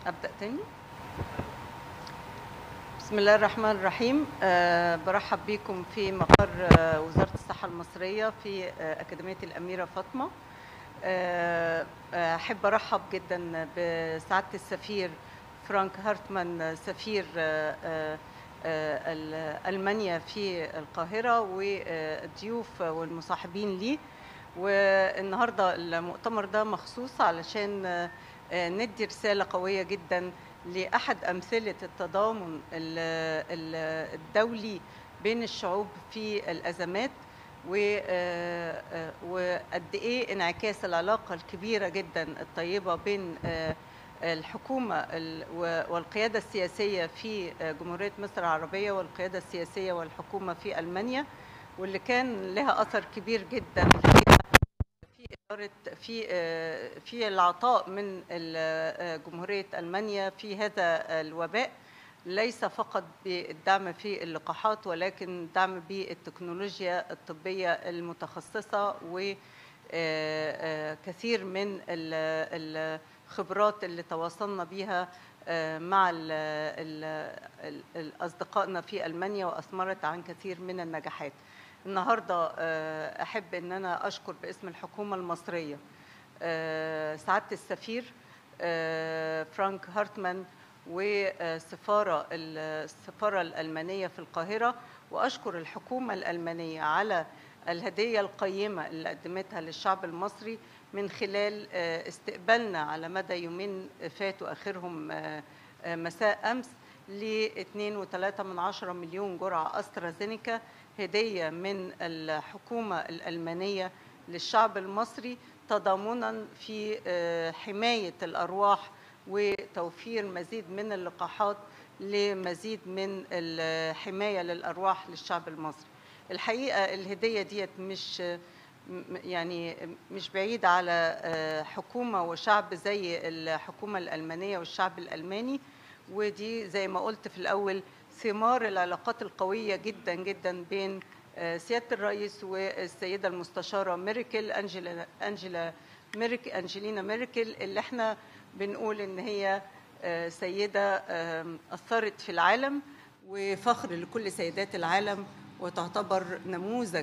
أبدأ تاني بسم الله الرحمن الرحيم أه برحب بكم في مقر أه وزارة الصحة المصرية في أه أكاديمية الأميرة فاطمة أه أحب أرحب جدا بسعادة السفير فرانك هارتمان سفير أه أه أه ألمانيا في القاهرة والضيوف والمصاحبين ليه والنهارده المؤتمر ده مخصوص علشان أه ندي رسالة قوية جدا لأحد أمثلة التضامن الدولي بين الشعوب في الأزمات وقد إيه انعكاس العلاقة الكبيرة جدا الطيبة بين الحكومة والقيادة السياسية في جمهورية مصر العربية والقيادة السياسية والحكومة في ألمانيا واللي كان لها أثر كبير جدا في إدارة في في العطاء من جمهورية ألمانيا في هذا الوباء ليس فقط بالدعم في اللقاحات ولكن دعم بالتكنولوجيا الطبية المتخصصة وكثير من الخبرات اللي تواصلنا بها مع أصدقائنا في ألمانيا وأثمرت عن كثير من النجاحات النهارده احب ان انا اشكر باسم الحكومه المصريه سعاده السفير فرانك هارتمان وسفاره السفاره الالمانيه في القاهره واشكر الحكومه الالمانيه على الهديه القيمه اللي قدمتها للشعب المصري من خلال استقبالنا على مدى يومين فاتوا اخرهم مساء امس ل 2.3 من عشرة مليون جرعه استرازينيكا هدية من الحكومة الألمانية للشعب المصري تضامنا في حماية الأرواح وتوفير مزيد من اللقاحات لمزيد من الحماية للأرواح للشعب المصري الحقيقة الهدية ديت مش يعني مش بعيدة على حكومة وشعب زي الحكومة الألمانية والشعب الألماني ودي زي ما قلت في الأول ثمار العلاقات القوية جدا جدا بين سيادة الرئيس والسيدة المستشارة ميركل أنجيلا أنجيلا ميرك أنجلينا ميركل اللي احنا بنقول إن هي سيدة أثرت في العالم وفخر لكل سيدات العالم وتعتبر نموذج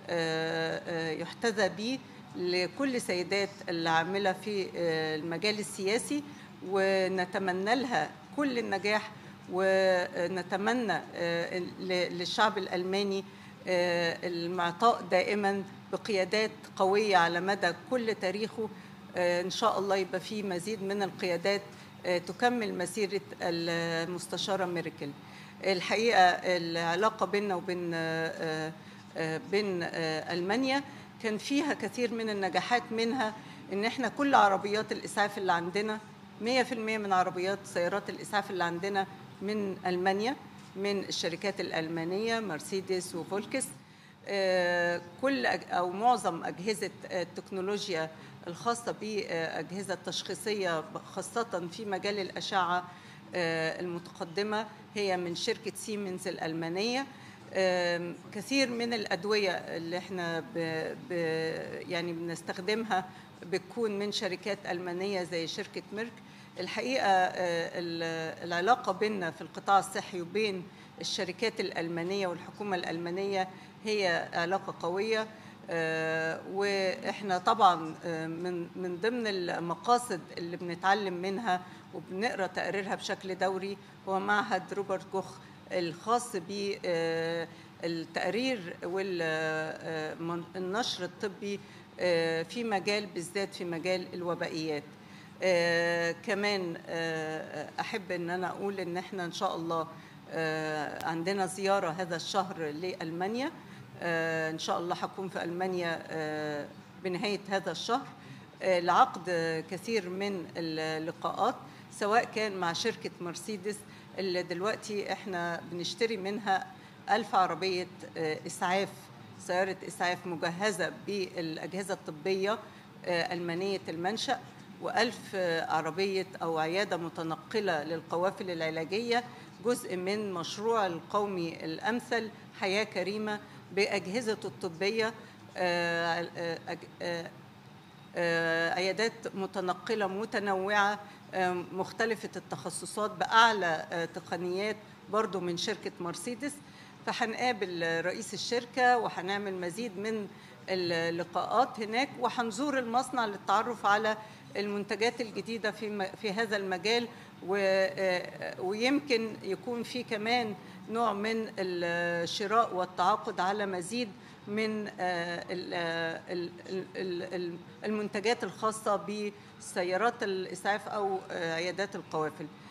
يحتذى به لكل سيدات العاملة في المجال السياسي ونتمنى لها كل النجاح ونتمنى للشعب الألماني المعطاء دائما بقيادات قوية على مدى كل تاريخه إن شاء الله يبقى فيه مزيد من القيادات تكمل مسيرة المستشارة ميركل الحقيقة العلاقة بيننا وبين بين ألمانيا كان فيها كثير من النجاحات منها إن إحنا كل عربيات الإسعاف اللي عندنا 100% من عربيات سيارات الإسعاف اللي عندنا من ألمانيا من الشركات الألمانية مرسيدس وفولكس كل أو معظم أجهزة التكنولوجيا الخاصة بأجهزة تشخيصية خاصة في مجال الأشعة المتقدمة هي من شركة سيمنز الألمانية كثير من الأدوية اللي احنا ب ب يعني بنستخدمها بتكون من شركات ألمانية زي شركة ميرك الحقيقة العلاقة بيننا في القطاع الصحي وبين الشركات الألمانية والحكومة الألمانية هي علاقة قوية واحنا طبعا من من ضمن المقاصد اللي بنتعلم منها وبنقرا تقاريرها بشكل دوري هو معهد روبرت كوخ الخاص بالتقرير والنشر الطبي في مجال بالذات في مجال الوبائيات آه كمان آه احب ان انا اقول ان احنا ان شاء الله آه عندنا زياره هذا الشهر لالمانيا آه ان شاء الله هكون في المانيا آه بنهايه هذا الشهر آه لعقد كثير من اللقاءات سواء كان مع شركه مرسيدس اللي دلوقتي احنا بنشتري منها ألف عربيه آه اسعاف سياره اسعاف مجهزه بالاجهزه الطبيه آه المانيه المنشأ وألف عربية أو عيادة متنقلة للقوافل العلاجية جزء من مشروع القومي الأمثل حياة كريمة بأجهزة الطبية آه، عيادات متنقلة متنوعة آه، مختلفة التخصصات بأعلى آه، تقنيات برضو من شركة مرسيدس فهنقابل رئيس الشركة وهنعمل مزيد من اللقاءات هناك وهنزور المصنع للتعرف على المنتجات الجديدة في في هذا المجال ويمكن يكون في كمان نوع من الشراء والتعاقد على مزيد من المنتجات الخاصة بسيارات الإسعاف أو عيادات القوافل